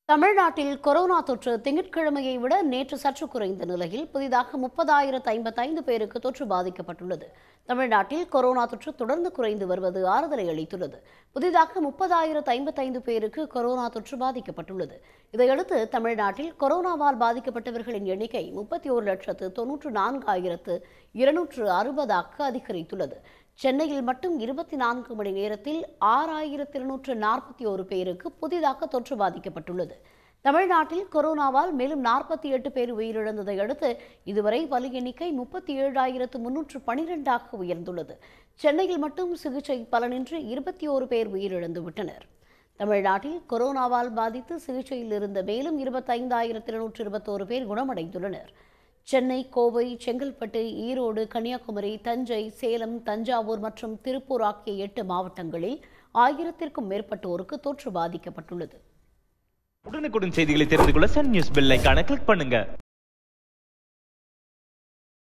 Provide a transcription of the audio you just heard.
தமிழ்நாட்டில் கொரோனா தொற்று திங்கட்கிழமையை விட நேற்று சற்று குறைந்த நிலையில் புதிதாக முப்பதாயிரத்து ஐம்பத்தைந்து பேருக்கு தொற்று பாதிக்கப்பட்டுள்ளது தமிழ்நாட்டில் கொரோனா தொற்று தொடர்ந்து குறைந்து வருவது ஆறுதலை அளித்துள்ளது புதிதாக முப்பதாயிரத்து ஐம்பத்தைந்து பேருக்கு கொரோனா தொற்று பாதிக்கப்பட்டுள்ளது இதையடுத்து தமிழ்நாட்டில் கொரோனாவால் பாதிக்கப்பட்டவர்களின் எண்ணிக்கை முப்பத்தி ஒரு லட்சத்து தொன்னூற்று நான்காயிரத்து இருநூற்று அறுபதாக அதிகரித்துள்ளது சென்னையில் மட்டும் இருபத்தி நான்கு மணி நேரத்தில் ஆறாயிரத்தி இருநூற்று நாற்பத்தி ஒரு பேருக்கு புதிதாக தொற்று பாதிக்கப்பட்டுள்ளது தமிழ்நாட்டில் கொரோனாவால் மேலும் நாற்பத்தி எட்டு பேர் உயிரிழந்ததை அடுத்து இதுவரை பலி எண்ணிக்கை முப்பத்தி ஏழாயிரத்து முன்னூற்று பனிரெண்டாக உயர்ந்துள்ளது சென்னையில் மட்டும் சிகிச்சை பலனின்றி இருபத்தி ஓரு பேர் உயிரிழந்து விட்டனர் தமிழ்நாட்டில் கொரோனாவால் பாதித்து சிகிச்சையில் இருந்த மேலும் இருபத்தைந்தாயிரத்து இருநூற்று இருபத்தோரு பேர் குணமடைந்துள்ளனர் சென்னை கோவை செங்கல்பட்டு ஈரோடு கன்னியாகுமரி தஞ்சை சேலம் தஞ்சாவூர் மற்றும் திருப்பூர் ஆகிய எட்டு மாவட்டங்களில் ஆயிரத்திற்கும் மேற்பட்டோருக்கு தொற்று பாதிக்கப்பட்டுள்ளது உடனுக்குடன் செய்திகளை தெரிந்து கொள்ள சன் நியூஸ் பெல் ஐகானை கிளிக் பண்ணுங்க